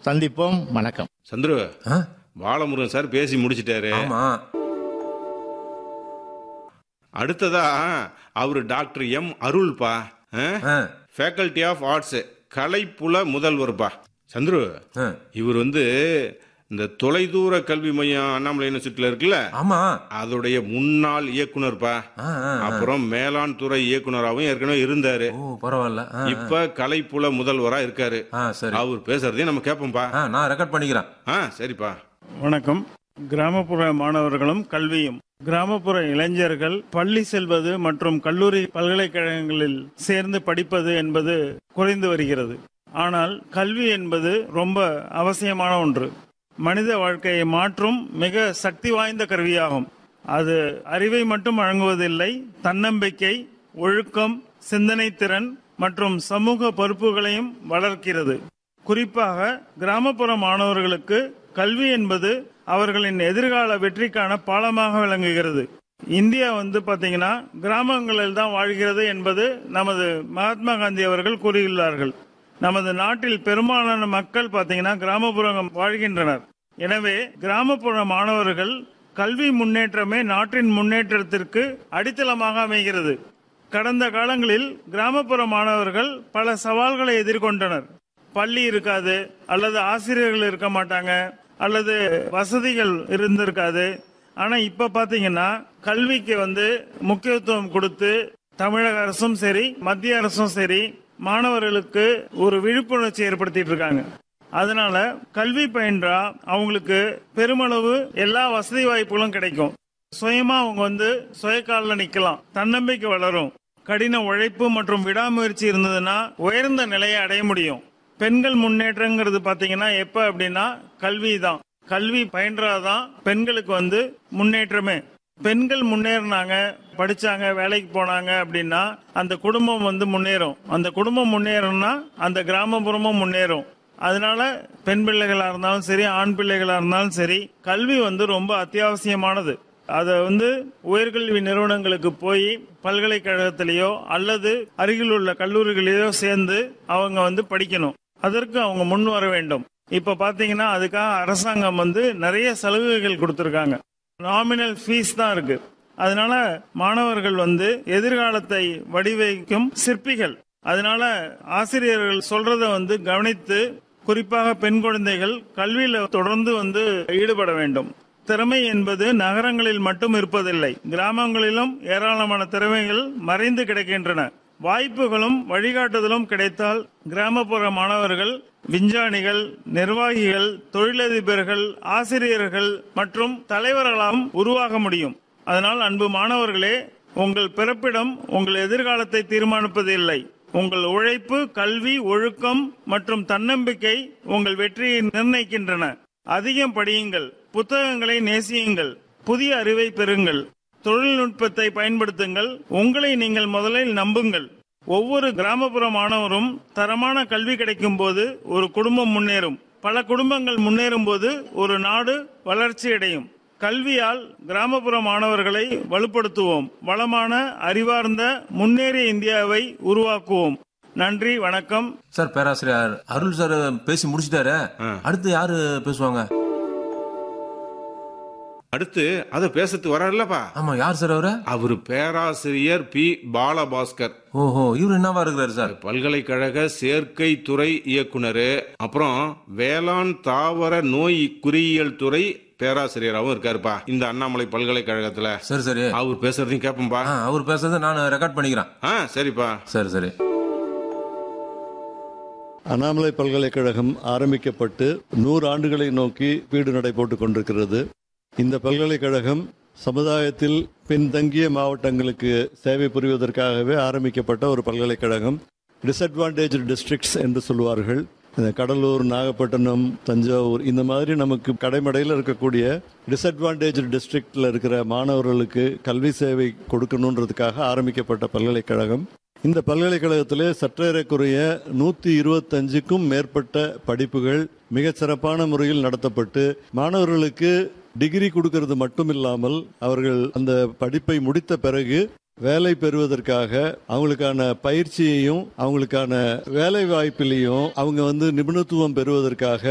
சந்திப்போம் வணக்கம் சந்துரு ஆ? பாலமுருகன் சார் பேசி முடிச்சிட்டாரு ஆமா அடுத்ததா அவரு டாக்டர் எம் அருள்பா ஆ, ஃபேக்கல்டி ஆஃப் ஆர்ட்ஸ் கலைப்புல முதல்வர்ப்பா சந்துரு ஆ. இவர் வந்து இந்த தொலைதூர கல்வி மையம் அண்ணாமலை யூனிவர்சிட்டியில் இருக்குல்ல ஆமா அதோடைய முன்னாள் இயக்குனர்ப்பா ஆ, ஆ, ஆ. அப்புறம் மேலாண் துறை இயக்குனராகவும் ஏற்கனவே இருந்தாரு ஓ பரவாயில்ல ஆ, இப்ப கலைப்புல முதல்வரா இருக்காரு ஆ சரி அவர் பேசுறதையும் நம்ம கேட்போம்ப்பா ஆ நான் ரெக்கார்ட் பண்ணிக்கிறேன் ஆ சரிப்பா வணக்கம் கிராமப்புற மாணவர்களும் கல்வியும் கிராமப்புற இளைஞர்கள் பள்ளி செல்வது மற்றும் கல்லூரி பல்கலைக்கழகங்களில் சேர்ந்து படிப்பது என்பது குறைந்து வருகிறது ஆனால் கல்வி என்பது ரொம்ப அவசியமான ஒன்று மனித வாழ்க்கையை மாற்றும் மிக சக்தி வாய்ந்த கருவியாகும் அது அறிவை மட்டும் வழங்குவதில்லை தன்னம்பிக்கை ஒழுக்கம் சிந்தனை திறன் மற்றும் சமூக பொறுப்புகளையும் வளர்க்கிறது குறிப்பாக கிராமப்புற மாணவர்களுக்கு கல்வி என்பது அவர்களின் எதிர்கால வெற்றிக்கான பாலமாக விளங்குகிறது இந்தியா வந்து பாத்தீங்கன்னா கிராமங்களில் தான் வாழ்கிறது என்பது நமது மகாத்மா காந்தி அவர்கள் கூறியுள்ளார்கள் நமது நாட்டில் பெரும்பாலான மக்கள் பாத்தீங்கன்னா கிராமப்புறம் வாழ்கின்றனர் எனவே கிராமப்புற மாணவர்கள் கல்வி முன்னேற்றமே நாட்டின் முன்னேற்றத்திற்கு அடித்தளமாக அமைகிறது கடந்த காலங்களில் கிராமப்புற மாணவர்கள் பல சவால்களை எதிர்கொண்டனர் பள்ளி இருக்காது அல்லது ஆசிரியர்கள் இருக்க மாட்டாங்க அல்லது வசதிகள் இருந்திருக்காது ஆனா இப்ப பாத்தீங்கன்னா கல்விக்கு வந்து முக்கியத்துவம் கொடுத்து தமிழக அரசும் சரி மத்திய அரசும் சரி மாணவர்களுக்கு ஒரு விழிப்புணர்ச்சி ஏற்படுத்திட்டு இருக்காங்க அதனால கல்வி பயின்றா அவங்களுக்கு பெருமளவு எல்லா வசதி வாய்ப்புகளும் கிடைக்கும் சுயமா அவங்க வந்து சுயக்காலில் நிக்கலாம் தன்னம்பிக்கை வளரும் கடின உழைப்பு மற்றும் விடாமுயற்சி இருந்ததுன்னா உயர்ந்த நிலையை அடைய முடியும் பெண்கள் முன்னேற்றங்கிறது பாத்தீங்கன்னா எப்ப அப்படின்னா கல்வி தான் கல்வி பயின்றாதான் பெண்களுக்கு வந்து முன்னேற்றமே பெண்கள் முன்னேறினாங்க படிச்சாங்க வேலைக்கு போனாங்க அப்படின்னா அந்த குடும்பம் வந்து முன்னேறும் அந்த குடும்பம் முன்னேறும்னா அந்த கிராமப்புறமும் முன்னேறும் அதனால பெண் பிள்ளைகளா இருந்தாலும் சரி ஆண் பிள்ளைகளா இருந்தாலும் சரி கல்வி வந்து ரொம்ப அத்தியாவசியமானது அதை வந்து உயர்கல்வி நிறுவனங்களுக்கு போய் பல்கலைக்கழகத்திலேயோ அல்லது அருகில் உள்ள கல்லூரிகளிலேயோ சேர்ந்து அவங்க வந்து படிக்கணும் அதற்கு அவங்க முன் வர வேண்டும் இப்ப பாத்தீங்கன்னா அதுக்காக அரசாங்கம் வந்து நிறைய சலுகைகள் கொடுத்திருக்காங்க நாமினல் ஃபீஸ் தான் இருக்கு அதனால மாணவர்கள் வந்து எதிர்காலத்தை வடிவமைக்கும் சிற்பிகள் அதனால ஆசிரியர்கள் சொல்றத வந்து கவனித்து குறிப்பாக பெண் குழந்தைகள் கல்வியில தொடர்ந்து வந்து ஈடுபட வேண்டும் திறமை என்பது நகரங்களில் மட்டும் இருப்பதில்லை கிராமங்களிலும் ஏராளமான திறமைகள் மறைந்து கிடக்கின்றன வாய்ப்புகளும் வழிகாட்டுதலும் கிடைத்தால் கிராமப்புற மாணவர்கள் விஞ்ஞானிகள் நிர்வாகிகள் தொழிலதிபர்கள் ஆசிரியர்கள் மற்றும் தலைவர்களாம் உருவாக முடியும் அதனால் அன்பு மாணவர்களே உங்கள் பிறப்பிடம் உங்கள் எதிர்காலத்தை தீர்மானிப்பதில்லை உங்கள் உழைப்பு கல்வி ஒழுக்கம் மற்றும் தன்னம்பிக்கை உங்கள் வெற்றியை நிர்ணயிக்கின்றன அதிகம் படியுங்கள் புத்தகங்களை நேசியுங்கள் புதிய அறிவை பெறுங்கள் தொழில்நுட்பத்தை பயன்படுத்துங்கள் உங்களை நீங்கள் முதலில் நம்புங்கள் ஒவ்வொரு கிராமப்புற மாணவரும் தரமான கல்வி கிடைக்கும் போது ஒரு குடும்பம் முன்னேறும் பல குடும்பங்கள் முன்னேறும் போது ஒரு நாடு வளர்ச்சி அடையும் கல்வியால் கிராமப்புற மாணவர்களை வலுப்படுத்துவோம் வளமான அறிவார்ந்த முன்னேறிய இந்தியாவை உருவாக்குவோம் நன்றி வணக்கம் சார் பேராசிரியர் அருள் சார் பேசி முடிச்சிட்டாரு அடுத்து யாரு பேசுவாங்க அடுத்து அதை பேசுறதுக்கு வர்றாருல்லப்பா ஆமா யார் சார் அவரு அவரு பேராசிரியர் பி பாலபாஸ்கர் ஓஹோ இவரு என்னவா இருக்கிறாரு சார் பல்கலைக்கழக சேர்க்கை துறை இயக்குனர் அப்புறம் வேளாண் தாவர நோய் குறியியல் துறை பேராசிரியராகவும் இருக்காருப்பா இந்த அண்ணாமலை பல்கலைக்கழகத்துல சரி சரி அவர் பேசுறதையும் கேட்போம்பா ஆ, அவர் பேசுறதை நான் ரெக்கார்ட் பண்ணிக்கிறேன் ஆ சரிப்பா சரி சரி அண்ணாமலை பல்கலைக்கழகம் ஆரம்பிக்கப்பட்டு நூறு ஆண்டுகளை நோக்கி வீடு நடை போட்டுக் கொண்டிருக்கிறது இந்த பல்கலைக்கழகம் சமுதாயத்தில் பின்தங்கிய மாவட்டங்களுக்கு சேவை புரிவதற்காகவே ஆரம்பிக்கப்பட்ட ஒரு பல்கலைக்கழகம் டிஸ்அட்வான்டேஜ் டிஸ்ட்ரிக்ட்ஸ் என்று சொல்வார்கள் இந்த கடலூர் நாகப்பட்டினம் தஞ்சாவூர் இந்த மாதிரி நமக்கு கடைமடையில் இருக்கக்கூடிய டிஸ்அட்வான்டேஜ் டிஸ்ட்ரிக்ட்ல இருக்கிற மாணவர்களுக்கு கல்வி சேவை கொடுக்கணுன்றதுக்காக ஆரம்பிக்கப்பட்ட பல்கலைக்கழகம் இந்த பல்கலைக்கழகத்திலே சற்றேறக்குறைய நூத்தி இருபத்தஞ்சுக்கும் மேற்பட்ட படிப்புகள் மிகச் சிறப்பான முறையில் நடத்தப்பட்டு மாணவர்களுக்கு டிகிரி கொடுக்கிறது மட்டும் இல்லாமல் அவர்கள் அந்த படிப்பை முடித்த பிறகு வேலை பெறுவதற்காக அவங்களுக்கான பயிற்சியையும் அவங்களுக்கான வேலை வாய்ப்பிலையும் அவங்க வந்து நிபுணத்துவம் பெறுவதற்காக